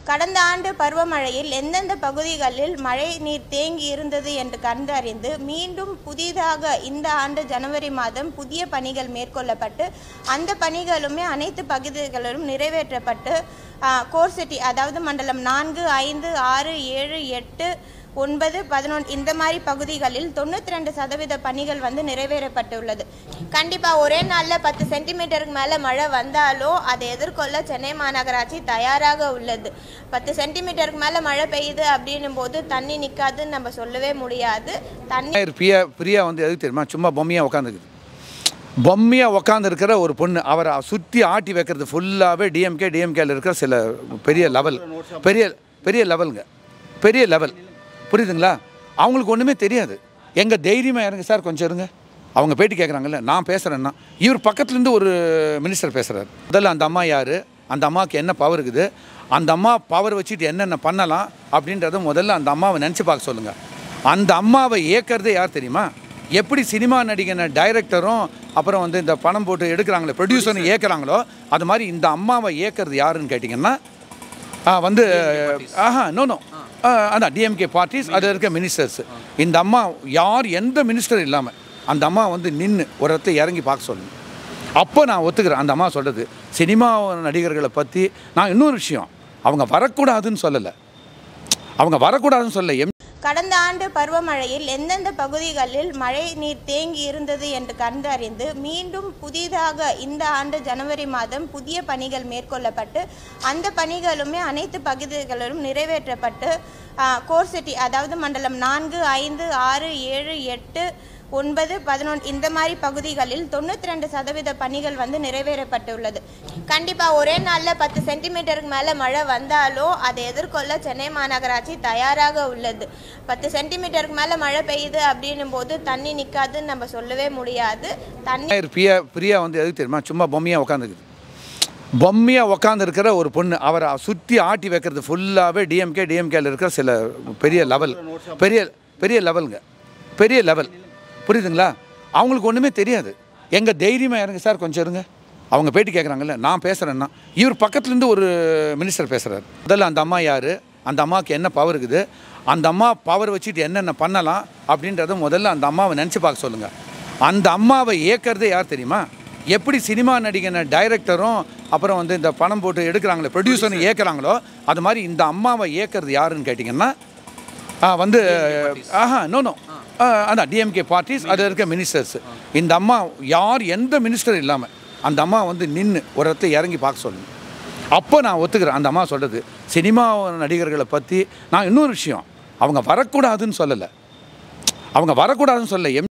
கடந்த ஆண்டு பருவமழையில் எந்தெந்த பகுதிகளில் மழை நீர் தேங்கி இருந்தது என்று கண்டறிந்து மீண்டும் புதிதாக இந்த ஆண்டு ஜனவரி மாதம் புதிய பணிகள் மேற்கொள்ளப்பட்டு அந்த பணிகளுமே அனைத்து பகுதிகளிலும் நிறைவேற்றப்பட்டு கோர்சிட்டி அதாவது மண்டலம் நான்கு ஐந்து ஆறு ஏழு எட்டு ஒன்பது பதினொன்று இந்த மாதிரி பகுதிகளில் தொண்ணூற்றி ரெண்டு சதவீத பணிகள் வந்து நிறைவேறப்பட்டுள்ளது கண்டிப்பாக ஒரே நாளில் பத்து சென்டிமீட்டருக்கு மேலே மழை வந்தாலோ அதை எதிர்கொள்ள சென்னை மாநகராட்சி தயாராக உள்ளது பத்து சென்டிமீட்டருக்கு மேலே மழை பெய்யுது அப்படின்னும் போது தண்ணி நிற்காதுன்னு நம்ம சொல்லவே முடியாது தண்ணி மேயர் பிரியா பிரியா வந்து எதுக்கு தெரியுமா சும்மா பொம்மையாக உட்காந்துக்குது பொம்மையாக உட்காந்துருக்கிற ஒரு பொண்ணு அவரை சுற்றி ஆட்டி வைக்கிறது ஃபுல்லாகவே டிஎம்கே டிஎம்கேல இருக்கிற சில பெரிய லெவல் பெரிய பெரிய லெவலுங்க பெரிய லெவல் புரியுதுங்களா அவங்களுக்கு ஒன்றுமே தெரியாது எங்கள் தைரியமாக இறங்க சார் கொஞ்சம் இருங்க அவங்க பேட்டி கேட்குறாங்கல்ல நான் பேசுகிறேன்னா இவர் பக்கத்துலேருந்து ஒரு மினிஸ்டர் பேசுகிறார் முதல்ல அந்த அம்மா யார் அந்த அம்மாவுக்கு என்ன பவர் இருக்குது அந்த அம்மா பவர் வச்சுட்டு என்னென்ன பண்ணலாம் அப்படின்றத முதல்ல அந்த அம்மாவை நினச்சி பார்க்க சொல்லுங்கள் அந்த அம்மாவை ஏற்கிறதே யார் தெரியுமா எப்படி சினிமா நடிகனை டைரக்டரும் அப்புறம் வந்து இந்த பணம் போட்டு எடுக்கிறாங்களே ப்ரொடியூசரும் ஏற்கிறாங்களோ அது மாதிரி இந்த அம்மாவை ஏற்கிறது யாருன்னு கேட்டிங்கன்னா ஆ, வந்து ஆஹா நோ நோ அதான் டிஎம்கே பார்ட்டிஸ் அதில் இருக்க மினிஸ்டர்ஸ் இந்த அம்மா யார் எந்த மினிஸ்டர் இல்லாமல் அந்த அம்மா வந்து நின்று ஒரு இடத்துல இறங்கி பார்க்க சொல்லுங்க அப்போ நான் ஒத்துக்கிறேன் அந்த அம்மா சொல்கிறது சினிமா நடிகர்களை பற்றி நான் இன்னொரு விஷயம் அவங்க வரக்கூடாதுன்னு சொல்லலை அவங்க வரக்கூடாதுன்னு சொல்லலை எம் கடந்த ஆண்டு பருவமழையில் எந்தெந்த பகுதிகளில் மழை நீர் தேங்கி இருந்தது என்று கண்டறிந்து மீண்டும் புதிதாக இந்த ஆண்டு ஜனவரி மாதம் புதிய பணிகள் மேற்கொள்ளப்பட்டு அந்த பணிகளுமே அனைத்து பகுதிகளிலும் நிறைவேற்றப்பட்டு கோர்சிட்டி அதாவது மண்டலம் நான்கு ஐந்து ஆறு ஏழு எட்டு ஒன்பது பதினொன்று இந்த மாதிரி பகுதிகளில் தொண்ணூற்றி ரெண்டு சதவீத பணிகள் வந்து நிறைவேறப்பட்டுள்ளது கண்டிப்பாக ஒரே நாளில் பத்து சென்டிமீட்டருக்கு மேலே மழை வந்தாலோ அதை எதிர்கொள்ள சென்னை மாநகராட்சி தயாராக உள்ளது பத்து சென்டிமீட்டருக்கு மேலே மழை பெய்யுது அப்படின்னும் போது தண்ணி நிற்காதுன்னு நம்ம சொல்லவே முடியாது தண்ணி மேயர் பிரியா பிரியா வந்து எதுக்கு தெரியுமா சும்மா பொம்மையாக உட்காந்துக்குது பொம்மையாக உட்காந்துருக்கிற ஒரு பொண்ணு அவரை சுற்றி ஆட்டி வைக்கிறது ஃபுல்லாகவே டிஎம்கே டிஎம்கேல இருக்கிற சில பெரிய லெவல் பெரிய பெரிய லெவலுங்க பெரிய லெவல் புரியுதுங்களா அவங்களுக்கு ஒன்றுமே தெரியாது எங்கள் தைரியமாக இறங்க சார் கொஞ்சம் இருங்க அவங்க பேட்டி கேட்குறாங்கல்ல நான் பேசுகிறேன்னா இவர் பக்கத்துலேருந்து ஒரு மினிஸ்டர் பேசுகிறார் முதல்ல அந்த அம்மா யார் அந்த அம்மாவுக்கு என்ன பவர் இருக்குது அந்த அம்மா பவர் வச்சுட்டு என்னென்ன பண்ணலாம் அப்படின்றத முதல்ல அந்த அம்மாவை நினச்சி பார்க்க சொல்லுங்கள் அந்த அம்மாவை ஏற்கிறதே யார் தெரியுமா எப்படி சினிமா நடிகனை டைரக்டரும் அப்புறம் வந்து இந்த பணம் போட்டு எடுக்கிறாங்களே ப்ரொடியூசரும் ஏற்கிறாங்களோ அது மாதிரி இந்த அம்மாவை ஏற்கிறது யாருன்னு கேட்டிங்கன்னா ஆ, வந்து ஆஹா நோ நோ அதான் டிஎம்கே பார்ட்டிஸ் அதில் இருக்க மினிஸ்டர்ஸ் இந்த அம்மா யார் எந்த மினிஸ்டர் இல்லாமல் அந்த அம்மா வந்து நின்று ஒரு இடத்துல இறங்கி பார்க்க சொல்லுங்க அப்போ நான் ஒத்துக்கிறேன் அந்த அம்மா சொல்கிறது சினிமா நடிகர்களை பற்றி நான் இன்னொரு விஷயம் அவங்க வரக்கூடாதுன்னு சொல்லலை அவங்க வரக்கூடாதுன்னு சொல்லலை எம்